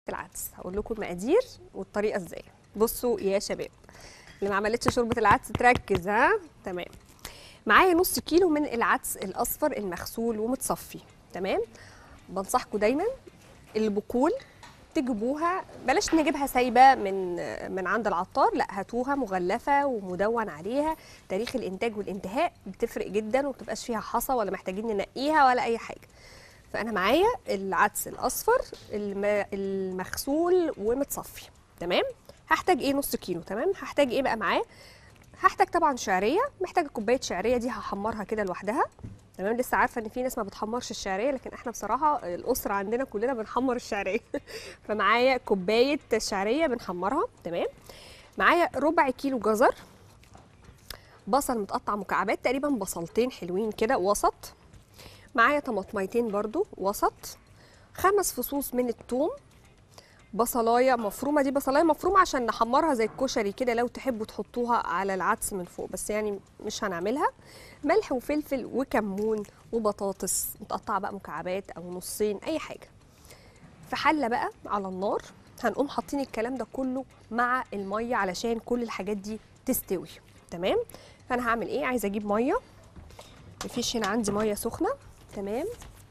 العدس هقول لكم المقادير والطريقه ازاي بصوا يا شباب اللي ما عملتش شوربه العدس تركز ها تمام معايا نص كيلو من العدس الاصفر المغسول ومتصفي تمام بنصحكم دايما البقول تجيبوها بلاش نجيبها سايبه من من عند العطار لا هاتوها مغلفه ومدون عليها تاريخ الانتاج والانتهاء بتفرق جدا وما بتبقاش فيها حصى ولا محتاجين ننقيها ولا اي حاجه فانا معايا العدس الاصفر الم- المغسول ومتصفي تمام هحتاج ايه نص كيلو تمام هحتاج ايه بقى معاه هحتاج طبعا شعريه محتاجه كوبايه شعريه دي هحمرها كده لوحدها تمام لسه عارفه ان في ناس ما بتحمرش الشعريه لكن احنا بصراحه الاسره عندنا كلنا بنحمر الشعريه فمعايا كوبايه شعريه بنحمرها تمام معايا ربع كيلو جزر بصل متقطع مكعبات تقريبا بصلتين حلوين كده وسط معايا طماطميتين برضو وسط خمس فصوص من الثوم بصلايه مفرومه دي بصلايه مفرومه عشان نحمرها زي الكشري كده لو تحبوا تحطوها على العدس من فوق بس يعني مش هنعملها ملح وفلفل وكمون وبطاطس متقطعه بقى مكعبات او نصين اي حاجه في حله بقى على النار هنقوم حاطين الكلام ده كله مع الميه علشان كل الحاجات دي تستوي تمام فانا هعمل ايه عايزه اجيب ميه مفيش هنا عندي ميه سخنه تمام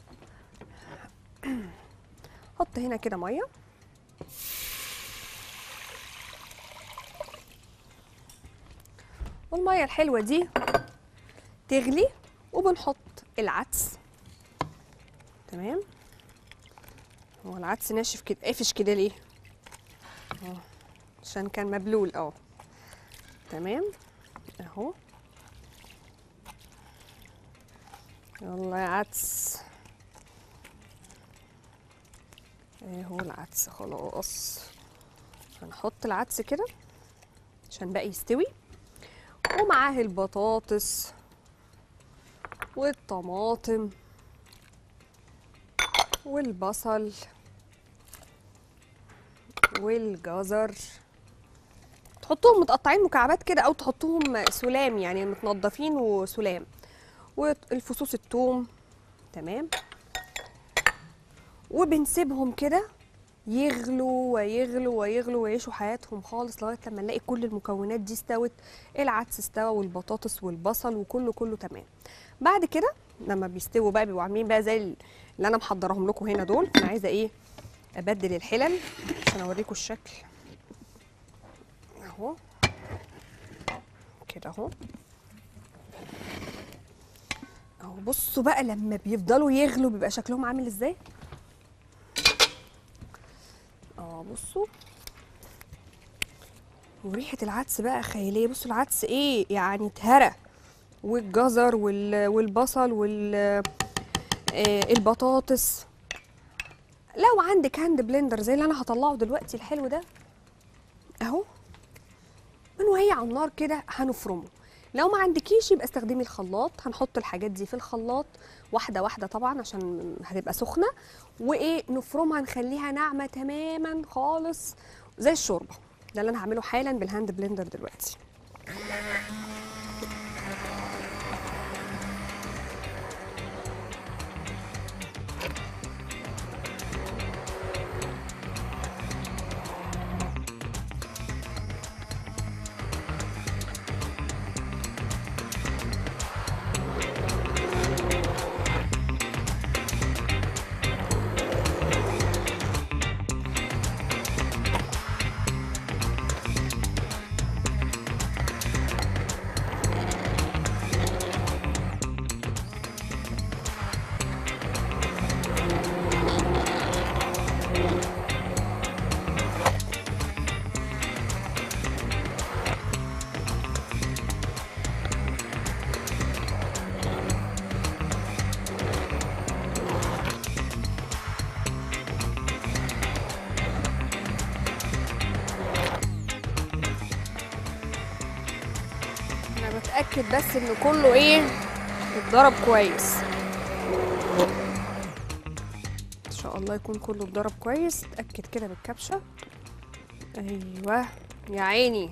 حط هنا كده ميه والميه الحلوه دي تغلي وبنحط العدس تمام هو العدس ناشف كده قافش كده ليه اهو عشان كان مبلول اه تمام اهو يلا يا عدس اهو العدس خلاص هنحط العدس كده عشان بقى يستوي ومعاه البطاطس والطماطم والبصل والجزر تحطوهم متقطعين مكعبات كده او تحطوهم سلام يعني متنضفين وسلام والفصوص الثوم تمام وبنسيبهم كده يغلوا ويغلوا ويغلوا ويعيشوا حياتهم خالص لغايه لما نلاقي كل المكونات دي استوت العدس استوى والبطاطس والبصل وكله كله تمام بعد كده لما بيستووا بقى بيبقوا عاملين بقى زي اللي انا محضراهم لكم هنا دول انا عايزه ايه ابدل الحلل عشان اوريكم الشكل اهو كده اهو اهو بصوا بقى لما بيفضلوا يغلوا بيبقى شكلهم عامل ازاي اه بصوا وريحه العدس بقى خياليه بصوا العدس ايه يعني اتهرى والجزر وال- والبصل وال آه، البطاطس لو عندك هاند بلندر زي اللي انا هطلعه دلوقتي الحلو ده اهو من وهي على النار كده هنفرمه لو ما عندكيش يبقى استخدمي الخلاط هنحط الحاجات دي في الخلاط واحده واحده طبعا عشان هتبقى سخنه وايه نفرمها نخليها ناعمه تماما خالص زي الشوربه ده اللي انا هعمله حالا بالهاند بلندر دلوقتي انا بتاكد بس ان كله ايه اتضرب كويس ان شاء الله يكون كله اتضرب كويس اتاكد كده بالكبشه ايوه يا عيني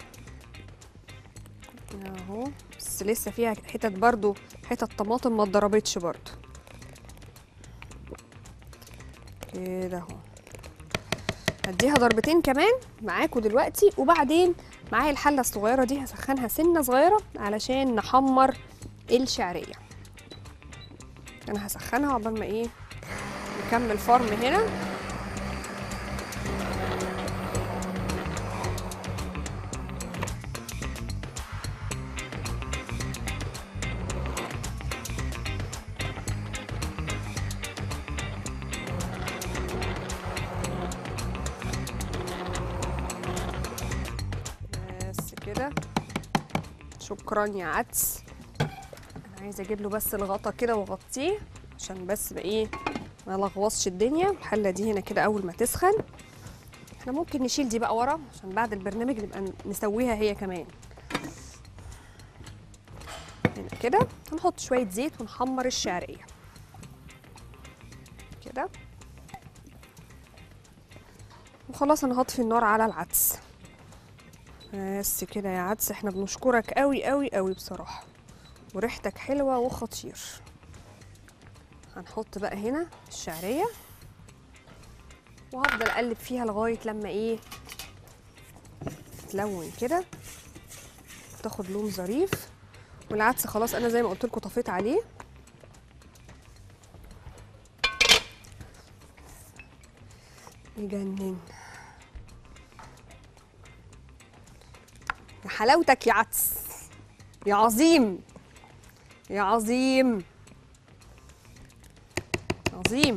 اهو بس لسه فيها حتت برضو حتت طماطم ما اتضربتش برضو كده اهو هديها ضربتين كمان معاكم دلوقتي وبعدين معايا الحله الصغيره دي هسخنها سنه صغيره علشان نحمر الشعريه انا هسخنها عقبال ما ايه نكمل فرم هنا بس كده شكرا يا عدس انا عايزه اجيب له بس الغطا كده واغطيه عشان بس بقى ايه ما لغوصش الدنيا الحله دي هنا كده اول ما تسخن احنا ممكن نشيل دي بقى ورا عشان بعد البرنامج نبقى ن- نسويها هي كمان هنا كده هنحط شويه زيت ونحمر الشعريه كده وخلاص انا هطفي النار على العدس بس كده يا عدس احنا بنشكرك قوي قوي قوي بصراحة وريحتك حلوة وخطير هنحط بقى هنا الشعرية وهفضل اقلب فيها لغاية لما ايه تلون كده تاخد لون ظريف والعدس خلاص انا زي ما قلت لكم طفيت عليه يجنن يا حلاوتك يا عدس يا عظيم يا عظيم عظيم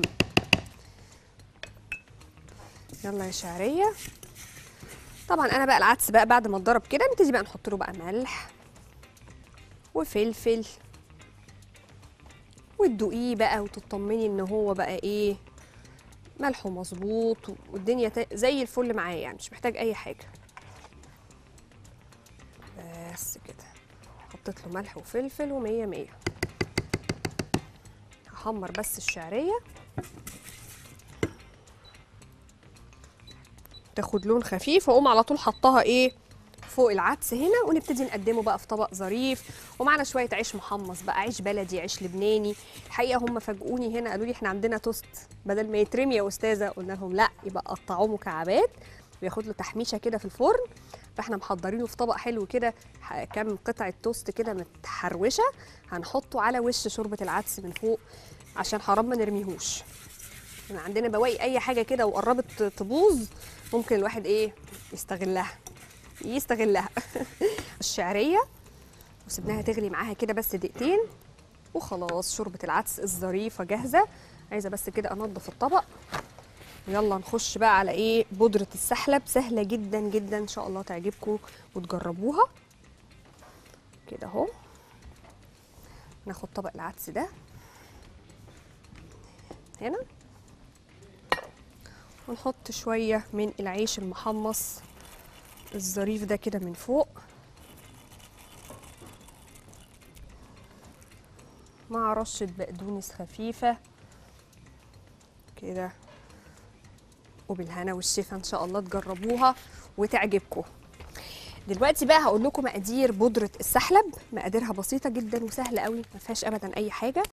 يلا يا شعرية طبعا انا بقى العدس بقى بعد ما اتضرب كده نبتدي بقى نحط له بقى ملح وفلفل وتدوقيه بقى وتطمني ان هو بقى ايه ملحه مظبوط والدنيا تا- زي الفل معاه يعني مش محتاج اي حاجه بس كده حطيت له ملح وفلفل ومية مية هحمر بس الشعرية تاخد لون خفيف واقوم على طول حطها ايه فوق العدس هنا ونبتدي نقدمه بقى في طبق ظريف ومعنا شويه عيش محمص بقى عيش بلدي عيش لبناني الحقيقه هم فاجئوني هنا قالوا لي احنا عندنا توست بدل ما يترمي يا استاذه قلنا لهم لا يبقى قطعوه مكعبات وياخد له تحميشه كده في الفرن فاحنا محضرينه في طبق حلو كده ح- كام قطعه توست كده متحروشه هنحطه على وش شوربه العدس من فوق عشان حرام ما نرميهوش احنا عندنا بواقي اي حاجه كده وقربت تبوظ ممكن الواحد ايه يستغلها يستغلها الشعريه وسبناها تغلي معاها كده بس دقيقتين وخلاص شوربه العدس الظريفه جاهزه عايزه بس كده انضف الطبق يلا نخش بقى على ايه بودره السحلب سهله جدا جدا ان شاء الله تعجبكم وتجربوها كده اهو ناخد طبق العدس ده هنا ونحط شويه من العيش المحمص الظريف ده كده من فوق مع رشة بقدونس خفيفة كده وبالهنا والشفا ان شاء الله تجربوها وتعجبكم دلوقتي بقى هقول لكم مقادير بودرة السحلب مقاديرها بسيطة جدا وسهلة قوي ما فيهاش ابدا اي حاجة